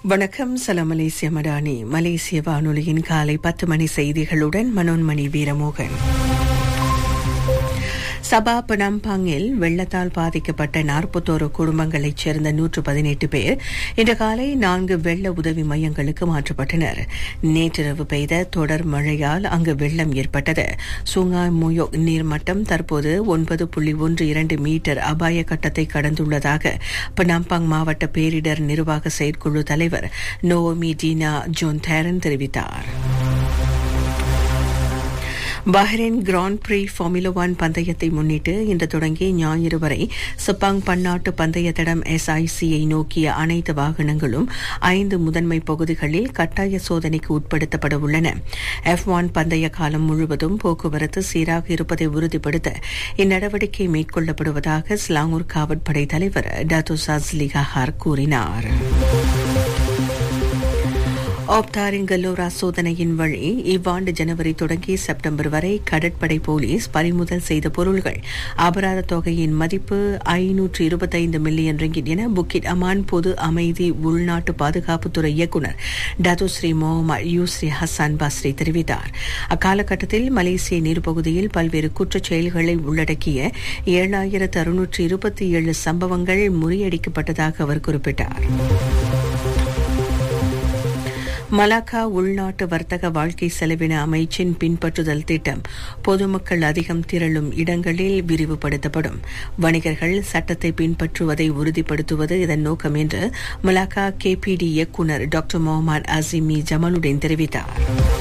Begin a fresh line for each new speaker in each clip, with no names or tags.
வணக்கம் சலாம் மலேசிய மடானி மலேசிய வானொலியின் காலை பத்து மணி செய்திகளுடன் மனோன்மணி வீரமோகன் சபா பனாம்பாங்கில் வெள்ளத்தால் பாதிக்கப்பட்ட நாற்பத்தோரு குடும்பங்களைச் சேர்ந்த நூற்று பதினெட்டு பேர் இன்று காலை நான்கு வெள்ள உதவி மையங்களுக்கு மாற்றப்பட்டனர் நேற்றிரவு பெய்த தொடர் மழையால் அங்கு வெள்ளம் ஏற்பட்டது சுங்காய் முயோ நீர்மட்டம் தற்போது ஒன்பது புள்ளி ஒன்று இரண்டு மீட்டர் அபாய கட்டத்தை கடந்துள்ளதாக பனாம்பாங் மாவட்ட பேரிடர் நிர்வாக செயற்குழு தலைவர் நோமி டீனா ஜோன் தேரன் தெரிவித்தார் Bahrain Grand Prix Formula One பந்தயத்தை முன்னிட்டு இன்று தொடங்கி ஞாயிறு வரை சப்பாங் பன்னாட்டு பந்தய தடம் எஸ்ஐசியை நோக்கிய அனைத்து வாகனங்களும் ஐந்து முதன்மை பகுதிகளில் கட்டாய சோதனைக்கு உட்படுத்தப்பட உள்ளன எஃப் ஒன் பந்தய காலம் முழுவதும் போக்குவரத்து சீராக இருப்பதை உறுதிப்படுத்த இந்நடவடிக்கை மேற்கொள்ளப்படுவதாக ஸ்லாங்கூர் காவற்படை தலைவர் டாத்து சாஸ்லிகாஹார் கூறினார் ஆப்தாரின் கல்லோரா சோதனையின் வழி இவ்வாண்டு ஜனவரி தொடங்கி செப்டம்பர் வரை கடற்படை போலீஸ் பறிமுதல் செய்த பொருள்கள் அபராத தொகையின் மதிப்பு ஐநூற்று இருபத்தைந்து மில்லியன் ரிங்கிட் என புக்கிட் அமான் பொது அமைதி உள்நாட்டு பாதுகாப்புத்துறை இயக்குநர் டதுஸ்ரீ முகமது யூஸ்ரீ ஹசான் பாஸ்ரி தெரிவித்தார் அக்காலகட்டத்தில் மலேசிய நீர்ப்பகுதியில் பல்வேறு குற்றச் செயல்களை உள்ளடக்கிய ஏழாயிரத்து அறுநூற்று இருபத்தி ஏழு சம்பவங்கள் முறியடிக்கப்பட்டதாக அவர் குறிப்பிட்டார் மலாக்கா உள்நாட்டு வர்த்தக வாழ்க்கை செலவின அமைச்சின் பின்பற்றுதல் திட்டம் பொதுமக்கள் அதிகம் திரளும் இடங்களில் விரிவுபடுத்தப்படும் வணிகர்கள் சட்டத்தை பின்பற்றுவதை உறுதிப்படுத்துவது இதன் நோக்கம் என்று மலாக்கா கேபிடி இயக்குநர் டாக்டர் முகமது அசிமி ஜமாலுடன் தெரிவித்தார்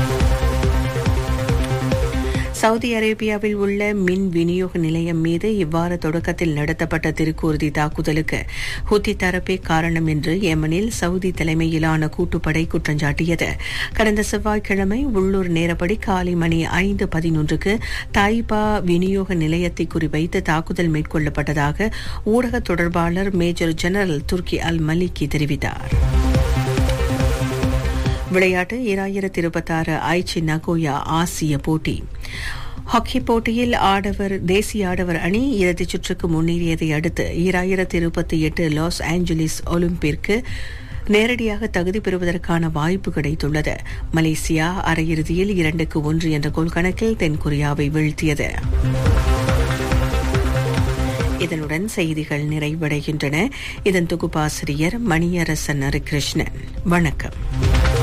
சவுதி அரேபியாவில் உள்ள மின் விநியோக நிலையம் மீது இவ்வாறு தொடக்கத்தில் நடத்தப்பட்ட திருக்கூர்தி தாக்குதலுக்கு ஹுத்தி தரப்பே காரணம் என்று ஏமனில் சவுதி தலைமையிலான கூட்டுப்படை குற்றஞ்சாட்டியது கடந்த செவ்வாய்க்கிழமை உள்ளூர் நேரப்படி காலை மணி ஐந்து பதினொன்றுக்கு தாய்பா விநியோக நிலையத்தை குறிவைத்து தாக்குதல் மேற்கொள்ளப்பட்டதாக ஊடக தொடர்பாளர் major general Turki Al Malki தெரிவித்தார் விளையாட்டு இராயிரத்தி இருபத்தாறு ஐச்சி நகோயா ஆசிய போட்டி ஹாக்கி போட்டியில் ஆடவர் தேசிய ஆடவர் அணி இறுதிச் சுற்றுக்கு முன்னேறியதை அடுத்து ஈராயிரத்தி இருபத்தி எட்டு லாஸ் ஏஞ்சலிஸ் ஒலிம்பிற்கு நேரடியாக தகுதி பெறுவதற்கான வாய்ப்பு கிடைத்துள்ளது மலேசியா அரையிறுதியில் இரண்டுக்கு ஒன்று என்ற கோல் கணக்கில் தென்கொரியாவை வீழ்த்தியது இதனுடன் செய்திகள் நிறைவடைகின்றன இதன் தொகுப்பாசிரியர் மணியரசன் ஹரிகிருஷ்ணன் வணக்கம்